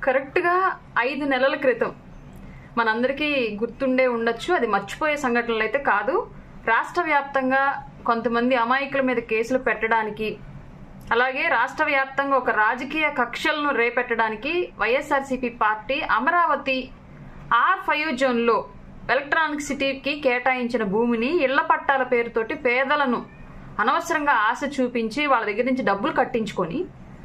కరెక్ట్గా ఐదు నెలల క్రితం మనందరికీ గుర్తుండే ఉండొచ్చు అది మర్చిపోయే సంఘటనలు అయితే కాదు రాష్ట్ర వ్యాప్తంగా కొంతమంది అమాయకుల మీద కేసులు పెట్టడానికి అలాగే రాష్ట్ర వ్యాప్తంగా ఒక రాజకీయ కక్షలను రేపెట్టడానికి YSRCP party Amaravati R five జోన్లో ఎలక్ట్రానిక్ సిటీకి కేటాయించిన భూమిని ఇళ్ల పట్టాల పేరుతోటి పేదలను అనవసరంగా ఆశ చూపించి వాళ్ళ దగ్గర నుంచి డబ్బులు కట్టించుకొని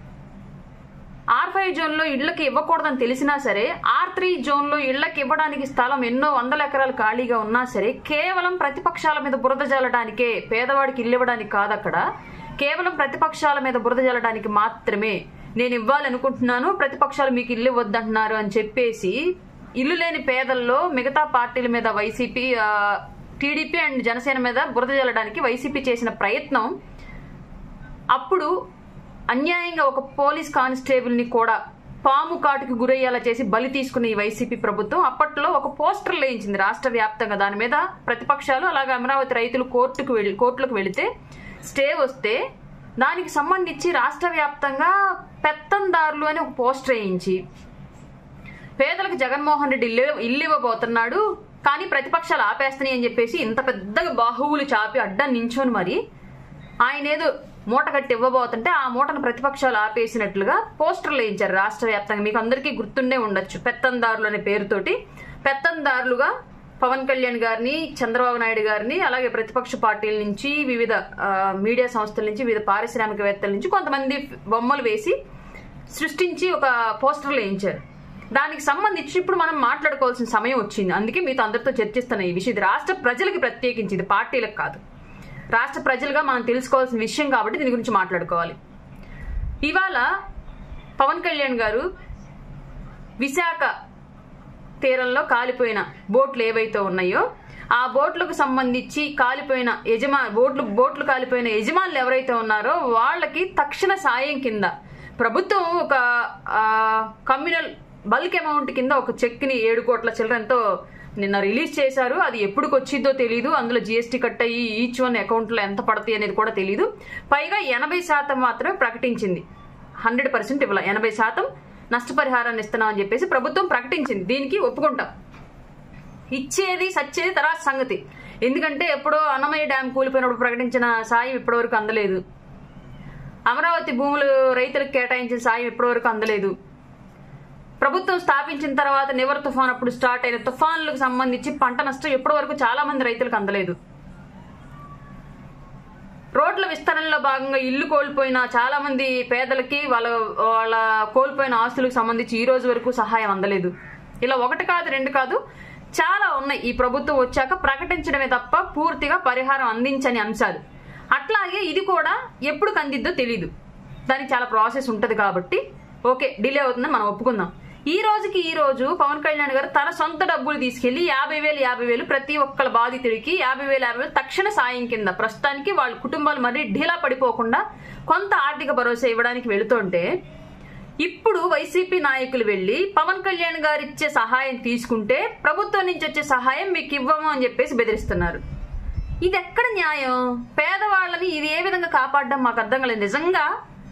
ఆర్ ఫైవ్ జోన్లో ఇళ్లకి ఇవ్వకూడదని తెలిసినా సరే ఆర్ త్రీ జోన్లో ఇళ్లకి ఇవ్వడానికి స్థలం ఎన్నో వందల ఎకరాలు ఖాళీగా ఉన్నా సరే కేవలం ప్రతిపక్షాల మీద బురద జల్లడానికే పేదవాడికి ఇల్లు ఇవ్వడానికి కాదు అక్కడ కేవలం ప్రతిపక్షాల మీద బురద జల్లడానికి మాత్రమే నేను ఇవ్వాలనుకుంటున్నాను ప్రతిపక్షాలు మీకు ఇల్లు ఇవ్వద్దంటున్నారు అని చెప్పేసి ఇల్లు లేని పేదల్లో మిగతా పార్టీల మీద వైసీపీ టీడీపీ అండ్ జనసేన మీద బురద జల్లడానికి వైసీపీ చేసిన ప్రయత్నం అప్పుడు అన్యాయంగా ఒక పోలీస్ కానిస్టేబుల్ ని కూడా పాము కాటుకు గురయ్యేలా చేసి బలి తీసుకున్న ఈ వైసీపీ ప్రభుత్వం అప్పట్లో ఒక పోస్టర్ లేయించింది రాష్ట్ర వ్యాప్తంగా దాని మీద ప్రతిపక్షాలు అలాగే అమరావతి రైతులు కోర్టుకు వెళ్ళి కోర్టులకు వెళితే స్టే వస్తే దానికి సంబంధించి రాష్ట్ర వ్యాప్తంగా పెత్తందారులు అని ఒక పోస్టర్ వేయించి పేదలకు జగన్మోహన్ రెడ్డి ఇల్లు ఇల్లు ఇవ్వబోతున్నాడు కానీ ప్రతిపక్షాలు ఆపేస్తున్నాయి అని చెప్పేసి ఇంత పెద్దగా బాహువులు చాపి అడ్డం నించొని మరి ఆయన ఏదో మూట కట్టి ఇవ్వబోతుంటే ఆ మూటను ప్రతిపక్షాలు ఆపేసినట్లుగా పోస్టర్లు వేయించారు రాష్ట్ర వ్యాప్తంగా మీకు అందరికీ గుర్తుండే ఉండొచ్చు పెత్తందారులు అనే పేరుతోటి పెత్తందారులుగా పవన్ కళ్యాణ్ గారిని చంద్రబాబు నాయుడు గారిని అలాగే ప్రతిపక్ష పార్టీల నుంచి వివిధ ఆ, మీడియా సంస్థల నుంచి వివిధ పారిశ్రామికవేత్తల నుంచి కొంతమంది బొమ్మలు వేసి సృష్టించి ఒక పోస్టర్లు వేయించారు దానికి సంబంధించి ఇప్పుడు మనం మాట్లాడుకోవాల్సిన సమయం వచ్చింది అందుకే మీతో అందరితో చర్చిస్తున్న ఈ విషయం ఇది రాష్ట్ర ప్రజలకి ప్రత్యేకించి ఇది పార్టీలకు కాదు రాష్ట్ర ప్రజలుగా మనం తెలుసుకోవాల్సిన విషయం కాబట్టి దీని గురించి మాట్లాడుకోవాలి ఇవాళ పవన్ కళ్యాణ్ గారు విశాఖ తీరంలో కాలిపోయిన బోట్లు ఏవైతే ఉన్నాయో ఆ బోట్లకు సంబంధించి కాలిపోయిన యజమా బోట్లు బోట్లు కాలిపోయిన యజమానులు ఎవరైతే ఉన్నారో వాళ్ళకి తక్షణ సాయం కింద ప్రభుత్వం ఒక ఆ, కమ్యూనల్ బల్క్ అమౌంట్ కింద ఒక చెక్ ని ఏడు కోట్ల చిల్లరంతో నిన్న రిలీజ్ చేశారు అది ఎప్పుడుకి వచ్చిందో తెలియదు అందులో జీఎస్టీ కట్ అయ్యి ఈచ్ వన్ అకౌంట్ లో ఎంత పడతాయి అనేది కూడా తెలియదు పైగా ఎనభై శాతం మాత్రమే ప్రకటించింది హండ్రెడ్ పర్సెంట్ ఇవ్వాల ఎనభై శాతం నష్టపరిహారాన్ని ఇస్తున్నాం అని చెప్పేసి ప్రభుత్వం ప్రకటించింది దీనికి ఒప్పుకుంటాం ఇచ్చేది సచ్చేది తర్వాత సంగతి ఎందుకంటే ఎప్పుడో అన్నమయ్య డ్యాం కూలిపోయినప్పుడు ప్రకటించిన సాయం ఇప్పటివరకు అందలేదు అమరావతి భూములు రైతులకు కేటాయించిన సాయం ఇప్పటివరకు అందలేదు ప్రభుత్వం స్థాపించిన తర్వాత నివర్ తుఫాన్ అప్పుడు స్టార్ట్ అయిన తుఫాన్లకు సంబంధించి పంట నష్టం ఇప్పటి వరకు చాలా మంది రైతులకు అందలేదు రోడ్ల విస్తరణలో భాగంగా ఇల్లు కోల్పోయిన చాలా మంది పేదలకి వాళ్ళ వాళ్ళ కోల్పోయిన ఆస్తులకు సంబంధించి ఈ రోజు వరకు సహాయం అందలేదు ఇలా ఒకటి కాదు రెండు కాదు చాలా ఉన్నాయి ఈ ప్రభుత్వం వచ్చాక ప్రకటించడమే తప్ప పూర్తిగా పరిహారం అందించని అంశాలు అట్లాగే ఇది కూడా ఎప్పుడు కందిద్దో తెలీదు దానికి చాలా ప్రాసెస్ ఉంటది కాబట్టి ఓకే డిలే అవుతుందని మనం ఒప్పుకుందాం ఈ రోజుకి ఈ రోజు పవన్ కళ్యాణ్ గారు తన సొంత డబ్బులు తీసుకెళ్లి యాభై వేలు యాభై వేలు ప్రతి ఒక్కళ్ళ బాధితుడికి యాభై వేలు యాభై వేలు తక్షణ సాయం కింద ప్రస్తుతానికి వాళ్ళ కుటుంబాలు మరీ ఢీలా పడిపోకుండా కొంత ఆర్థిక భరోసా ఇవ్వడానికి వెళుతుంటే ఇప్పుడు వైసీపీ నాయకులు వెళ్లి పవన్ కళ్యాణ్ గారు ఇచ్చే సహాయం తీసుకుంటే ప్రభుత్వం నుంచి వచ్చే సహాయం మీకు ఇవ్వము అని చెప్పేసి బెదిరిస్తున్నారు ఇది ఎక్కడ న్యాయం పేదవాళ్ళని ఇది ఏ విధంగా కాపాడడం మాకు అర్థం కాలేదు నిజంగా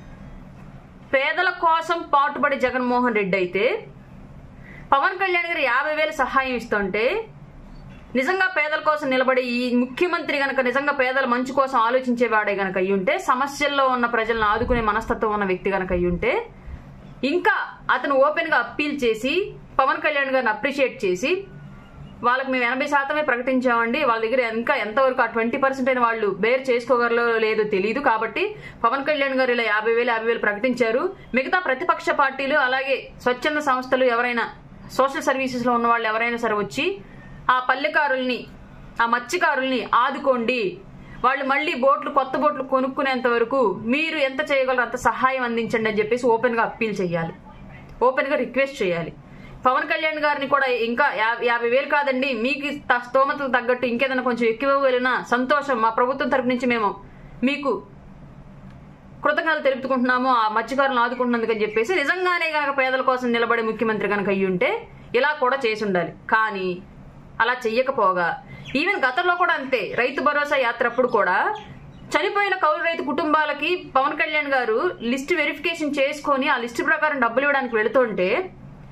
పేదల కోసం పాటుపడే జగన్మోహన్ రెడ్డి అయితే పవన్ కళ్యాణ్ గారు యాభై వేలు సహాయం ఇస్తుంటే నిజంగా పేదల కోసం నిలబడే ఈ ముఖ్యమంత్రి గనక నిజంగా పేదల మంచి కోసం ఆలోచించేవాడే గనక అయ్యుంటే సమస్యల్లో ఉన్న ప్రజలను ఆదుకునే మనస్తత్వం ఉన్న వ్యక్తి గనక అయ్యుంటే ఇంకా అతను ఓపెన్ గా అప్పీల్ చేసి పవన్ కళ్యాణ్ గారిని అప్రిషియేట్ చేసి వాళ్ళకి మేము ఎనభై శాతమే ప్రకటించామండి వాళ్ళ దగ్గర ఇంకా ఎంతవరకు ఆ ట్వంటీ పర్సెంట్ అయిన వాళ్ళు బేర్ చేసుకోగలరో లేదో తెలియదు కాబట్టి పవన్ కళ్యాణ్ గారు ఇలా యాభై వేలు యాభై వేలు ప్రకటించారు మిగతా ప్రతిపక్ష పార్టీలు అలాగే స్వచ్ఛంద సంస్థలు ఎవరైనా సోషల్ సర్వీసెస్ లో ఉన్న వాళ్ళు ఎవరైనా సరే వచ్చి ఆ పల్లెకారుల్ని ఆ మత్స్యకారుల్ని ఆదుకోండి వాళ్ళు మళ్ళీ బోట్లు కొత్త బోట్లు కొనుక్కునేంత వరకు మీరు ఎంత చేయగలరో అంత సహాయం అందించండి అని చెప్పేసి ఓపెన్ గా అప్పీల్ చేయాలి ఓపెన్ గా రిక్వెస్ట్ చేయాలి పవన్ కళ్యాణ్ గారిని కూడా ఇంకా యా- యాభై వేలు కాదండి మీకు త- స్తోమతకు తగ్గట్టు ఇంకేదైనా కొంచెం ఎక్కువ వెళ్ళినా సంతోషం మా ప్రభుత్వం తరపు నుంచి మేము మీకు కృతజ్ఞతలు తెలుపుకుంటున్నాము ఆ మత్స్యకారులను ఆదుకుంటున్నందుకు అని చెప్పేసి నిజంగానే గనక పేదల కోసం నిలబడే ముఖ్యమంత్రి కనుక అయ్యి ఉంటే ఇలా కూడా చేసి ఉండాలి కానీ అలా చెయ్యకపోగా ఈవెన్ గతంలో కూడా అంతే రైతు భరోసా యాత్ర అప్పుడు కూడా చనిపోయిన కౌలు రైతు కుటుంబాలకి పవన్ కళ్యాణ్ గారు లిస్ట్ వెరిఫికేషన్ చేసుకొని ఆ లిస్ట్ ప్రకారం డబ్బులు ఇవ్వడానికి వెళుతుంటే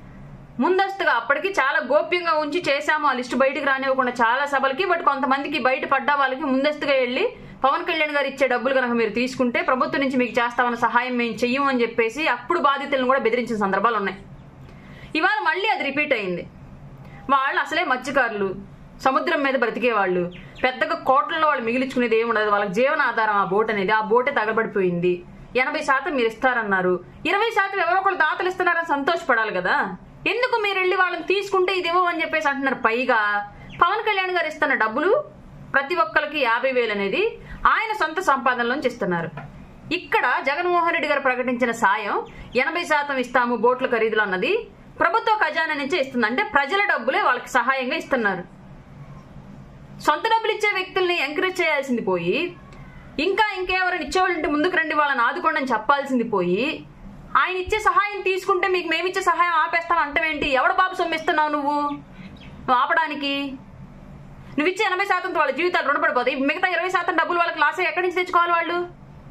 ముందస్తుగా అప్పటికి చాలా గోప్యంగా ఉంచి చేశాము ఆ లిస్టు బయటికి రానివ్వకుండా చాలా సభలకి బట్ కొంతమందికి బయట పడ్డ వాళ్ళకి ముందస్తుగా వెళ్ళి పవన్ కళ్యాణ్ గారు ఇచ్చే డబ్బులు కనుక మీరు తీసుకుంటే ప్రభుత్వం నుంచి మీకు చేస్తామన్న సహాయం మేము చెయ్యము అని చెప్పేసి అప్పుడు బాధితులను కూడా బెదిరించిన సందర్భాలు ఉన్నాయి ఇవాళ మళ్ళీ అది రిపీట్ అయింది వాళ్ళు అసలే మత్స్యకారులు సముద్రం మీద బ్రతికే వాళ్ళు పెద్దగా కోట్లలో వాళ్ళు మిగిలించుకునేది ఏమి ఉండదు వాళ్ళకి జీవనాధారం ఆ బోట్ అనేది ఆ బోటే తగలబడిపోయింది ఎనభై శాతం మీరు ఇస్తారన్నారు ఇరవై శాతం ఎవరో ఒకళ్ళు దాతలు ఇస్తున్నారని సంతోషపడాలి కదా ఎందుకు మీరు వెళ్ళి వాళ్ళని తీసుకుంటే ఇది ఇవ్వమని చెప్పేసి అంటున్నారు పైగా పవన్ కళ్యాణ్ గారు ఇస్తున్న డబ్బులు ప్రతి ఒక్కరికి యాభై వేలు అనేది ఆయన సొంత సంపాదనలోంచి ఇస్తున్నారు ఇక్కడ జగన్మోహన్ రెడ్డి గారు ప్రకటించిన సాయం ఎనభై శాతం ఇస్తాము బోట్ల ఖరీదులు అన్నది ప్రభుత్వ ఖజానా నుంచే ఇస్తుంది అంటే ప్రజల డబ్బులే వాళ్ళకి సహాయంగా ఇస్తున్నారు సొంత డబ్బులు ఇచ్చే వ్యక్తుల్ని ఎంకరేజ్ చేయాల్సింది పోయి ఇంకా ఇంకెవరైనా ఇచ్చేవాళ్ళు ఉంటే ముందుకు రండి వాళ్ళని ఆదుకోండి అని చెప్పాల్సింది పోయి ఆయన ఇచ్చే సహాయం తీసుకుంటే మీకు మేమిచ్చే సహాయం ఆపేస్తాం అంటవేంటి ఎవడ బాబు సొమ్మిస్తున్నావు నువ్వు నువ్వు ఆపడానికి నువ్వు ఇచ్చే ఎనభై శాతంతో వాళ్ళ జీవితాలు రుణపడిపోతాయి మిగతా ఇరవై శాతం డబ్బులు వాళ్ళకి లాసే ఎక్కడి నుంచి తెచ్చుకోవాలి వాళ్ళు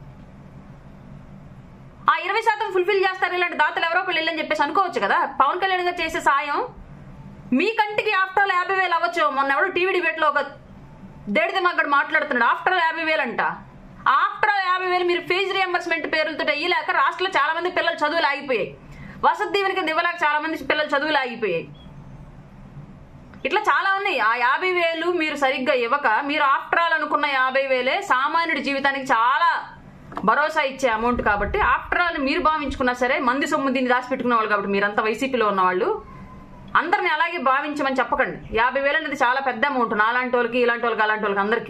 ఆ ఇరవై శాతం ఫుల్ఫిల్ చేస్తారు ఇలాంటి దాతలు ఎవరో ఒకళ్ళు వెళ్ళని చెప్పేసి అనుకోవచ్చు కదా పవన్ కళ్యాణ్ గారు చేసే సాయం మీ కంటికి ఆఫ్టర్ ఆల్ యాభై వేలు అవ్వచ్చు మొన్న ఎవడో టీవీ డిబేట్ లో ఒక దేడితే మాకు మాట్లాడుతున్నాడు ఆఫ్టర్ ఆల్ యాభై వేలు అంట ఆఫ్టర్ ఆల్ యాభై వేలు మీరు ఫీజు రియంబర్స్మెంట్ పేర్లతో అయ్యలేక రాష్ట్రంలో చాలా మంది పిల్లలు చదువులు ఆగిపోయాయి వసతి దీవెన కింద ఇవ్వలేక చాలా మంది పిల్లలు చదువులు ఆగిపోయాయి ఇట్లా చాలా ఉన్నాయి ఆ యాభై వేలు మీరు సరిగ్గా ఇవ్వక మీరు ఆఫ్టర్ ఆల్ అనుకున్న యాభై వేలే సామాన్యుడి జీవితానికి చాలా భరోసా ఇచ్చే అమౌంట్ కాబట్టి ఆఫ్టర్ ఆల్ మీరు భావించుకున్నా సరే మంది సొమ్ము దీన్ని దాచిపెట్టుకున్న వాళ్ళు కాబట్టి మీరంతా వైసీపీలో ఉన్నవాళ్ళు అందరిని అలాగే భావించమని చెప్పకండి యాభై వేలు అనేది చాలా పెద్ద అమౌంట్ నాలాంటి వాళ్ళకి ఇలాంటి వాళ్ళకి అలాంటి వాళ్ళకి అందరికి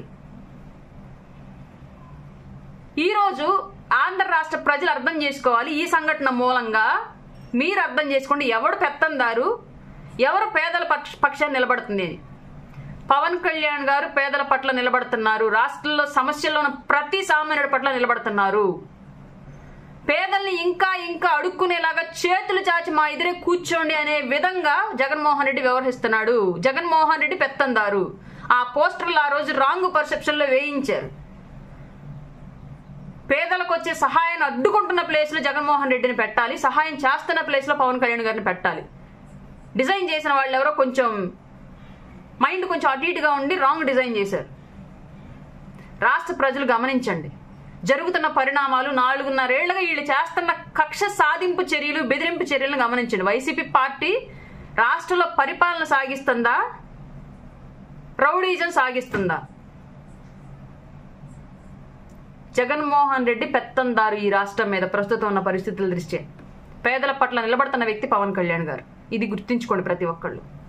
ఈ రోజు ఆంధ్ర రాష్ట్ర ప్రజలు అర్థం చేసుకోవాలి ఈ సంఘటన మూలంగా మీరు అర్థం చేసుకోండి ఎవడు పెత్తందారు ఎవరు పేదల పక్ష పక్షాన్ని నిలబడుతుంది అని పవన్ కళ్యాణ్ గారు పేదల పట్ల నిలబడుతున్నారు రాష్ట్రంలో సమస్యల్లో ఉన్న ప్రతి సామాన్యుడి పట్ల నిలబడుతున్నారు పేదల్ని ఇంకా ఇంకా అడుక్కునేలాగా చేతులు చాచి మా ఎదురే కూర్చోండి అనే విధంగా జగన్మోహన్ రెడ్డి వ్యవహరిస్తున్నాడు జగన్మోహన్ రెడ్డి పెత్తందారు ఆ పోస్టర్లు ఆ రోజు రాంగ్ పర్సెప్షన్ లో వేయించారు పేదలకు వచ్చే సహాయాన్ని అడ్డుకుంటున్న ప్లేస్ లో జగన్మోహన్ రెడ్డిని పెట్టాలి సహాయం చేస్తున్న ప్లేస్ లో పవన్ కళ్యాణ్ గారిని పెట్టాలి డిజైన్ చేసిన వాళ్ళు ఎవరో కొంచెం మైండ్ కొంచెం అటు ఇటుగా ఉండి రాంగ్ డిజైన్ చేశారు రాష్ట్ర ప్రజలు గమనించండి జరుగుతున్న పరిణామాలు నాలుగున్నరేళ్లుగా వీళ్ళు చేస్తున్న కక్ష సాధింపు చర్యలు బెదిరింపు చర్యలను గమనించండి వైసీపీ పార్టీ రాష్ట్రంలో పరిపాలన సాగిస్తుందా రౌడీజం సాగిస్తుందా జగన్మోహన్ రెడ్డి పెత్తందారు ఈ రాష్ట్రం మీద ప్రస్తుతం ఉన్న పరిస్థితుల దృష్ట్యా పేదల పట్ల నిలబడుతున్న వ్యక్తి పవన్ కళ్యాణ్ గారు ఇది గుర్తుంచుకోండి ప్రతి ఒక్కళ్ళు